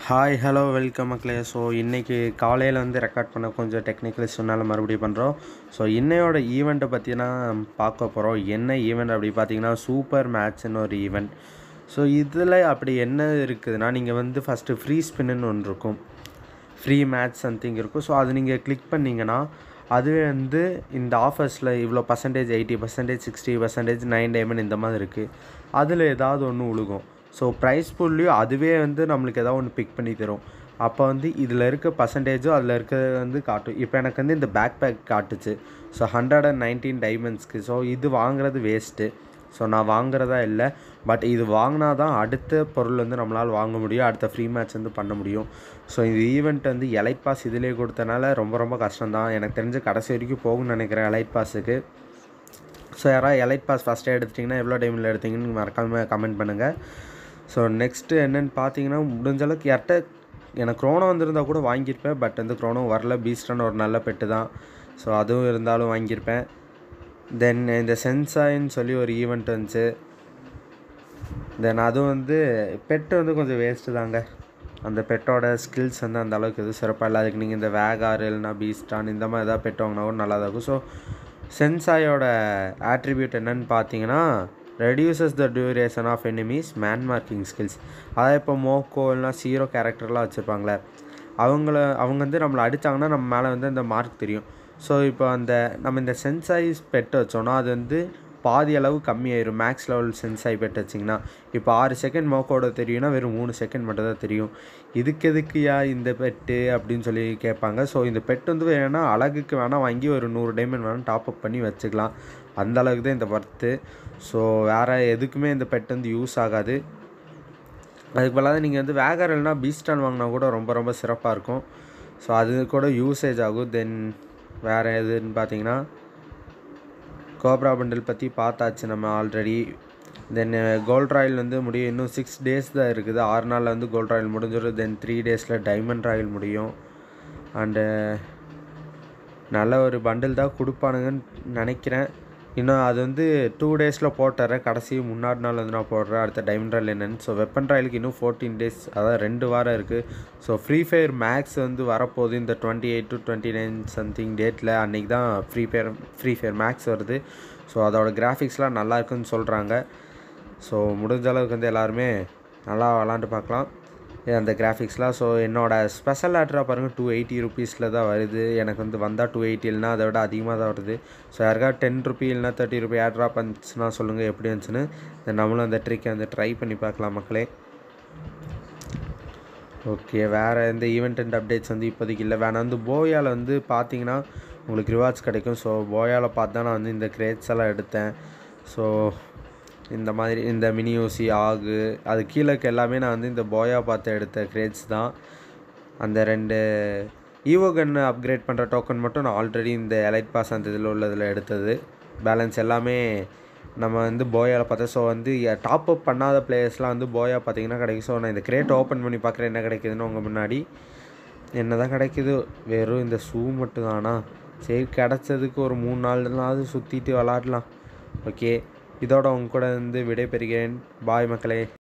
hi hello welcome மக்களே so இன்றைக்கி காலையில் வந்து ரெக்கார்ட் பண்ண கொஞ்சம் டெக்னிக்கல் இஷ்யூனால மறுபடியும் பண்ணுறோம் ஸோ இன்னையோட ஈவெண்ட்டை பற்றி தான் பார்க்க போகிறோம் என்ன ஈவெண்ட் அப்படி பார்த்தீங்கன்னா சூப்பர் மேட்ச்னு ஒரு ஈவெண்ட் ஸோ இதில் அப்படி என்ன இருக்குதுன்னா நீங்கள் வந்து ஃபஸ்ட்டு ஃப்ரீ ஸ்பின்னு ஒன்று இருக்கும் ஃப்ரீ மேட்ச் சம்திங் இருக்கும் ஸோ அது நீங்கள் கிளிக் பண்ணிங்கன்னா அதுவே வந்து இந்த ஆஃபர்ஸில் இவ்வளோ percentage eighty percentage sixty percentage nine diamond இந்த மாதிரி இருக்குது அதில் ஏதாவது ஒன்று உழுகும் ஸோ ப்ரைஸ் புல்லையும் அதுவே வந்து நம்மளுக்கு ஏதாவது ஒன்று பிக் பண்ணி தரும் அப்போ வந்து இதில் இருக்க பர்சன்டேஜும் அதில் இருக்கிறது வந்து காட்டும் இப்போ எனக்கு வந்து இந்த பேக் பேக் காட்டுச்சு ஸோ ஹண்ட்ரட் அண்ட் நைன்டீன் டைமண்ட்ஸ்க்கு ஸோ இது வாங்குறது வேஸ்ட்டு ஸோ நான் வாங்குறதா இல்லை பட் இது வாங்கினா தான் அடுத்த பொருள் வந்து நம்மளால் வாங்க முடியும் அடுத்த ஃப்ரீ மேட்ச் வந்து பண்ண முடியும் ஸோ இந்த ஈவெண்ட் வந்து எலைட் பாஸ் இதிலே கொடுத்தனால ரொம்ப ரொம்ப கஷ்டம்தான் எனக்கு தெரிஞ்ச கடைசி வரைக்கும் போகும்னு நினைக்கிறேன் எலைட் பாஸுக்கு ஸோ யாராவது எலைட் பாஸ் ஃபஸ்ட்டே எடுத்துட்டிங்கன்னா எவ்வளோ டைமில் எடுத்தீங்கன்னு மறக்காமல் கமெண்ட் பண்ணுங்கள் ஸோ நெக்ஸ்ட்டு என்னென்னு பார்த்தீங்கன்னா முடிஞ்ச அளவுக்கு யார்கிட்ட எனக்கு க்ரோனோ வந்திருந்தால் கூட வாங்கியிருப்பேன் பட் வந்து க்ரோனோ வரல பீஸ்டான ஒரு நல்ல பெட்டு தான் ஸோ அதுவும் இருந்தாலும் வாங்கியிருப்பேன் தென் இந்த சென்சாயின்னு சொல்லி ஒரு ஈவெண்ட் வந்துச்சு தென் அதுவும் வந்து பெட்டு வந்து கொஞ்சம் வேஸ்ட்டு தாங்க அந்த பெட்டோட ஸ்கில்ஸ் வந்து அந்த அளவுக்கு எதுவும் சிறப்பாக இல்லை அதுக்கு நீங்கள் இந்த வேகார் இல்லைனா பீஸ்டான் இந்த மாதிரி எதாவது பெட் வாங்கினா கூட நல்லா தான் இருக்கும் ஸோ சென்சாயோட ஆட்ரிபியூட் என்னன்னு பார்த்தீங்கன்னா reduces the duration of enemies man marking skills அதாவது இப்போ மோக்கோ இல்லைனா சீரோ கேரக்டர்லாம் வச்சுருப்பாங்களே அவங்கள அவங்க வந்து நம்மளை அடித்தாங்கன்னா நம்ம மேலே வந்து அந்த மார்க் தெரியும் ஸோ இப்போ அந்த நம்ம இந்த சென்சாய்ஸ் பெட் வச்சோன்னா அது வந்து பாதி அளவு கம்மியாயிரும் மேக்ஸ் லெவல் சென்சாய் பெட் வச்சிங்கன்னா இப்போ ஆறு செகண்ட் மோக்கோட தெரியும்னா வெறும் மூணு செகண்ட் மட்டும் தான் தெரியும் இதுக்கு எதுக்குயா இந்த பெட்டு அப்படின்னு சொல்லி கேட்பாங்க ஸோ இந்த பெட் வந்து வேணா அழகுக்கு வேணால் வாங்கி ஒரு நூறு டைமண்ட் வேணால் டாப் அப் பண்ணி வச்சுக்கலாம் அந்த அளவுக்கு தான் இந்த ஒர்த்து ஸோ வேறு எதுக்குமே இந்த பெட் வந்து யூஸ் ஆகாது அதுக்கு பதிலாக நீங்கள் வந்து வேகர் இல்லைனா பீஸ்டான் வாங்கினா கூட ரொம்ப ரொம்ப சிறப்பாக இருக்கும் ஸோ அது கூட யூசேஜ் ஆகும் தென் வேறு எதுன்னு பார்த்தீங்கன்னா கோப்ரா பண்டில் பற்றி பார்த்தாச்சு நம்ம ஆல்ரெடி தென் கோல்ட் ராயல் வந்து முடியும் இன்னும் சிக்ஸ் டேஸ் தான் இருக்குது ஆறு நாளில் வந்து கோல்ட் ராயல் முடிஞ்சிடும் தென் த்ரீ டேஸில் டைமண்ட் ராயல் முடியும் அண்டு நல்ல ஒரு பண்டில் தான் கொடுப்பானுங்கன்னு நினைக்கிறேன் இன்னும் அது வந்து டூ டேஸில் போட்டுறேன் கடைசி முன்னாடி நாள் வந்து நான் போடுறேன் அடுத்த டைமண்ட் ராயல் என்னென்னு ஸோ வெப்பன் ராயலுக்கு இன்னும் ஃபோர்டீன் டேஸ் அதாவது ரெண்டு வாரம் இருக்குது ஸோ ஃப்ரீ ஃபயர் மேக்ஸ் வந்து வரப்போகுது இந்த twenty eight to twenty nine something டேட்டில் அன்றைக்கி தான் free fire free fire max வருது ஸோ அதோட கிராஃபிக்ஸ்லாம் நல்லா இருக்குன்னு சொல்கிறாங்க ஸோ முடிஞ்ச அளவுக்கு வந்து எல்லாருமே நல்லா விளாண்டு பார்க்கலாம் அந்த கிராஃபிக்ஸ்லாம் ஸோ என்னோடய ஸ்பெஷல் ஆட்ராக பாருங்கள் டூ எயிட்டி ருபீஸில் தான் வருது எனக்கு வந்து வந்தால் டூ எயிட்டி இல்லைனா அதை விட அதிகமாக தான் வருது ஸோ யாருக்காவது டென் ருபி இல்லைனா தேர்ட்டி ருபி ஆட்ரா பண்ணுச்சுன்னா சொல்லுங்கள் எப்படி இருந்துச்சுன்னு நம்மளும் அந்த ட்ரிக்கை வந்து ட்ரை பண்ணி பார்க்கலாம் மக்களே ஓகே வேறு எந்த ஈவெண்ட் அண்ட் அப்டேட்ஸ் வந்து இப்போதைக்கு இல்லை வேணாம் வந்து போயாவில் வந்து பார்த்தீங்கன்னா உங்களுக்கு ரிவார்ட்ஸ் கிடைக்கும் ஸோ போயாவில் பார்த்து தான் நான் வந்து இந்த கிரேட்ஸ் எல்லாம் எடுத்தேன் ஸோ இந்த மாதிரி இந்த மினி ஊசி ஆகு அது கீழே எல்லாமே நான் வந்து இந்த போயா பார்த்து எடுத்த கிரேட்ஸ் தான் அந்த ரெண்டு ஈவோ கன்னு அப்கிரேட் பண்ணுற டோக்கன் மட்டும் நான் ஆல்ரெடி இந்த எலைட் பாஸ் அந்த இதில் உள்ளதில் எடுத்தது பேலன்ஸ் எல்லாமே நம்ம வந்து போயாவில் பார்த்தேன் ஸோ வந்து டாப் அப் பண்ணாத பிளேயர்ஸ்லாம் வந்து போயா பார்த்தீங்கன்னா கிடைக்கும் ஸோ நான் இந்த கிரேட் ஓப்பன் பண்ணி பார்க்குறேன் என்ன கிடைக்குதுன்னு உங்கள் முன்னாடி என்ன தான் கிடைக்குது வெறும் இந்த ஷூ மட்டும் தானா சரி கிடச்சதுக்கு ஒரு மூணு நாள்னாவது சுற்றிட்டு விளாட்லாம் ஓகே இதோட உங்க கூட வந்து விடை பெறுகிறேன் பாய் மக்களே